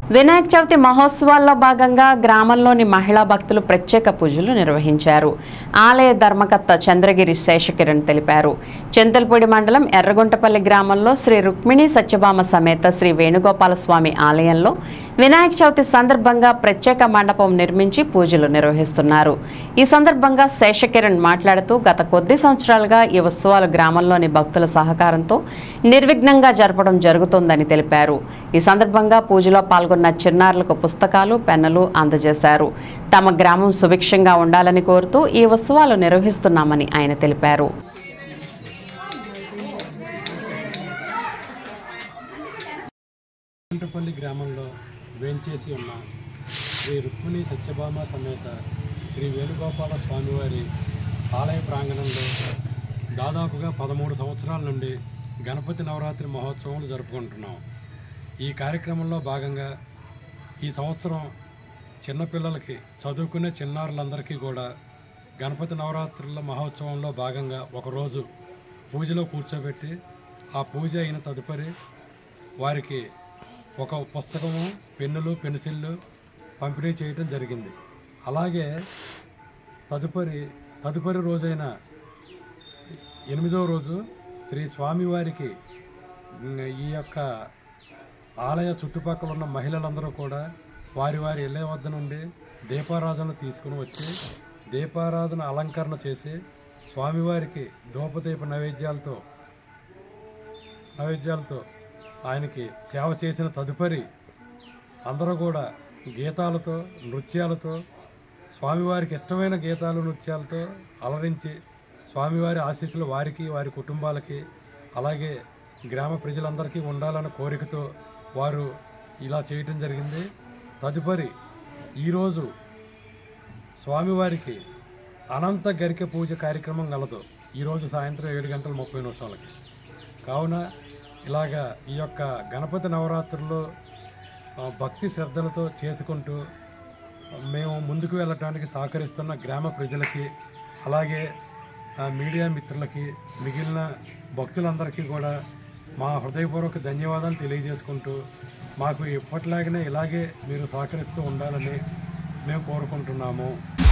వినాయక చవితి మహోత్సవాల్లో భాగంగా గ్రామంలోని మహిళా భక్తులు ప్రత్యేక పూజలు నిర్వహించారు ఆలయ ధర్మకర్త చంద్రగిరి శేషకిరణ్ తెలిపారు చింతలపూడి మండలం ఎర్రగుంటపల్లి గ్రామంలో శ్రీ రుక్మిణి సత్యభామ సమేత శ్రీ వేణుగోపాల స్వామి ఆలయంలో వినాయక చవితి సందర్భంగా ప్రత్యేక మండపం నిర్మించి పూజలు నిర్వహిస్తున్నారు ఈ సందర్భంగా శేషకిరణ్ మాట్లాడుతూ గత కొద్ది సంవత్సరాలుగా ఈ ఉత్సవాలు గ్రామంలోని భక్తుల సహకారంతో నిర్విఘ్నంగా జరపడం జరుగుతోందని తెలిపారు ఈ సందర్భంగా పూజలో పాల్గొన్న చిన్నారులకు పుస్తకాలు పెన్నులు అందజేశారు తమ గ్రామం సుభిక్షంగా ఉండాలని కోరుతూ ఈ ఉత్సవాలు నిర్వహిస్తున్నామని ఆయన తెలిపారు చింతపల్లి గ్రామంలో వేంచేసి ఉన్న శ్రీ రుక్మిణి సత్యభామ సమేత శ్రీ వేణుగోపాల స్వామివారి ఆలయ ప్రాంగణంలో దాదాపుగా పదమూడు సంవత్సరాల నుండి గణపతి నవరాత్రి మహోత్సవాలు జరుపుకుంటున్నాం ఈ కార్యక్రమంలో భాగంగా ఈ సంవత్సరం చిన్నపిల్లలకి చదువుకునే చిన్నారులందరికీ కూడా గణపతి నవరాత్రుల మహోత్సవంలో భాగంగా ఒకరోజు పూజలో కూర్చోబెట్టి ఆ పూజ అయిన తదుపరి వారికి ఒక పుస్తకము పెన్నులు పెన్సిళ్ళు పంపిణీ చేయటం జరిగింది అలాగే తదుపరి తదుపరి రోజైన ఎనిమిదవ రోజు శ్రీ స్వామివారికి ఉమ్, ఈ యొక్క ఆలయ చుట్టుపక్కల ఉన్న మహిళలందరూ కూడా వారి వారి ఇళ్ళ వద్ద నుండి దీపారాధన తీసుకుని వచ్చి దీపారాధన అలంకరణ చేసి స్వామివారికి ధూపదీప నైవేద్యాలతో నైవేద్యాలతో ఆయనకి సేవ చేసిన తదుపరి అందరూ కూడా గీతాలతో నృత్యాలతో స్వామివారికి ఇష్టమైన గీతాలు నృత్యాలతో అలరించి స్వామివారి ఆశీస్సులు వారికి వారి కుటుంబాలకి అలాగే గ్రామ ప్రజలందరికీ ఉండాలన్న కోరికతో వారు ఇలా చేయటం జరిగింది తదుపరి ఈరోజు స్వామివారికి అనంత గరిక పూజ కార్యక్రమం గలదు ఈరోజు సాయంత్రం ఏడు గంటల ముప్పై నిమిషాలకి కావున ఇలాగా ఈ యొక్క గణపతి నవరాత్రుల్లో ఆ, భక్తి శ్రద్ధలతో చేసుకుంటూ మేము ముందుకు వెళ్ళటానికి సహకరిస్తున్న గ్రామ ప్రజలకి అలాగే ఆ, మీడియా మిత్రులకి మిగిలిన భక్తులందరికీ కూడా మా హృదయపూర్వక ధన్యవాదాలు తెలియజేసుకుంటూ మాకు ఎప్పటిలాగానే ఇలాగే మీరు సహకరిస్తూ ఉండాలని మేము కోరుకుంటున్నాము